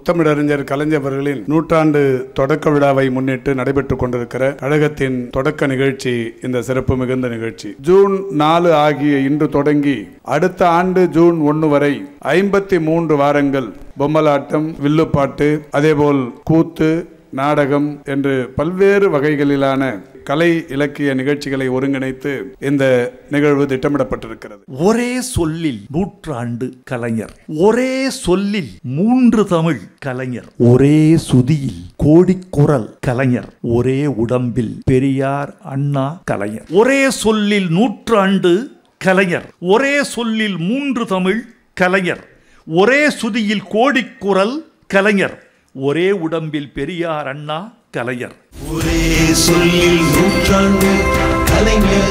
முத்தமிழறிஞர் கலைஞர் அவர்களின் நூற்றாண்டு தொடக்க விழாவை முன்னிட்டு நடைபெற்றுக் கொண்டிருக்கிற கழகத்தின் தொடக்க நிகழ்ச்சி இந்த சிறப்பு மிகுந்த நிகழ்ச்சி ஜூன் நாலு ஆகிய இன்று தொடங்கி அடுத்த ஆண்டு ஜூன் ஒன்று வரை ஐம்பத்தி மூன்று வாரங்கள் பொம்மலாட்டம் வில்லுப்பாட்டு அதேபோல் கூத்து நாடகம் என்று பல்வேறு வகைகளிலான கலை இலக்கிய நிகழ்ச்சிகளை ஒருங்கிணைத்து இந்த நிகழ்வு திட்டமிடப்பட்டிருக்கிறது ஒரே சொல்லில் நூற்றாண்டு கலைஞர் ஒரே சொல்லில் மூன்று தமிழ் கலைஞர் ஒரே சுதியில் கோடிக்குரல் கலைஞர் ஒரே உடம்பில் பெரியார் அண்ணா கலைஞர் ஒரே சொல்லில் நூற்றாண்டு கலைஞர் ஒரே சொல்லில் மூன்று தமிழ் கலைஞர் ஒரே சுதியில் கோடிக்குரல் கலைஞர் ஒரே உடம்பில் பெரியார் அண்ணா கலைஞர் ஒரே சொல்லில் நூற்றாண்டு கலைஞர்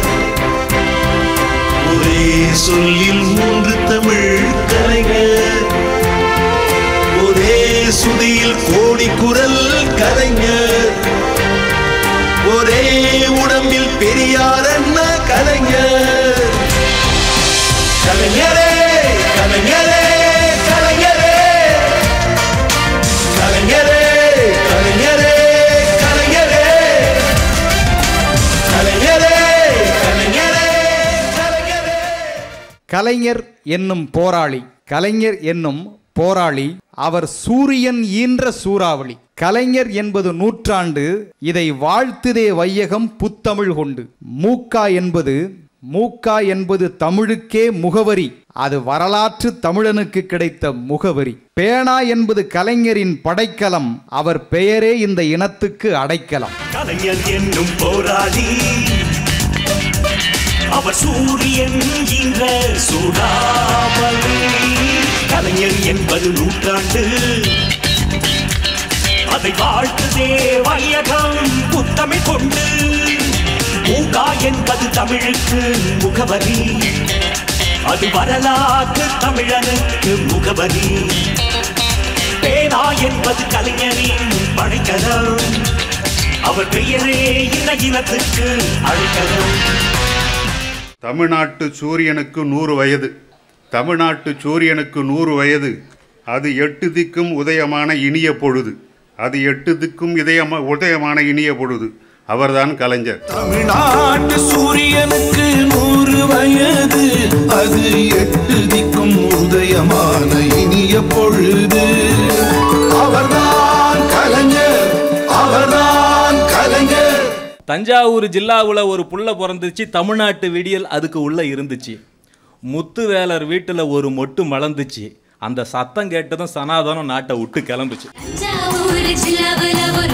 ஒரே சொல்லில் மூன்று தமிழ் கலைஞர் ஒரே சுதியில் கோடி குரல் கலைஞர் ஒரே உடம்பில் பெரியார் அண்ணா கலைஞர் கலைஞரே கலைஞரே கலைஞரே கலைஞரே கலைஞரே கலைஞரே கலைஞரே கலைஞரே கலைஞரே கலைஞர் என்னும் போராளி கலைஞர் என்னும் போராளி அவர் சூரியன் ஈன்ற சூறாவளி கலைஞர் என்பது நூற்றாண்டு இதை வாழ்த்துதே வையகம் புத்தமிழ் கொண்டு மூக்கா என்பது மூக்கா என்பது தமிழுக்கே முகவரி அது வரலாற்று தமிழனுக்கு கிடைத்த முகவரி பேனா என்பது கலைஞரின் படைக்கலம் அவர் பெயரே இந்த இனத்துக்கு அடைக்கலம் கலைஞர் என்னும் போராளி அவர் சூரியன் என்ற சூடாமலி கலைஞர் என்பது நூற்றாண்டு அதை வாழ்த்துதே வையகம் புத்தமிழ் கொண்டு மூகா என்பது தமிழுக்கு முகவரி அது வரலாற்று தமிழனுக்கு முகவரி பேனா என்பது கலைஞரின் படைக்கலம் அவர் பெயரே இந்த இனத்துக்கு அழைக்கலம் தமிழ்நாட்டு சூரியனுக்கு நூறு வயது தமிழ்நாட்டு சூரியனுக்கு நூறு வயது அது எட்டு திக்கும் உதயமான இனிய பொழுது அது எட்டு திக்கும் இதயமா உதயமான இனிய பொழுது அவர்தான் கலைஞர் தமிழ்நாட்டு சூரியனுக்கு நூறு வயது அது எட்டு திக்கும் உதயமான இனிய பொழுது அவர்தான் கலைஞர் அவர்தான் கலைஞர் தஞ்சாவூர் ஜில்லாவில் ஒரு புள்ள பிறந்துச்சு தமிழ்நாட்டு விடியல் அதுக்கு உள்ள இருந்துச்சு முத்துவேலர் வீட்டில் ஒரு மொட்டு மலர்ந்துச்சு அந்த சத்தம் கேட்டதும் சனாதனம் நாட்டை விட்டு கிளம்புச்சு தஞ்சாவூர் ஜில்லாவுல ஒரு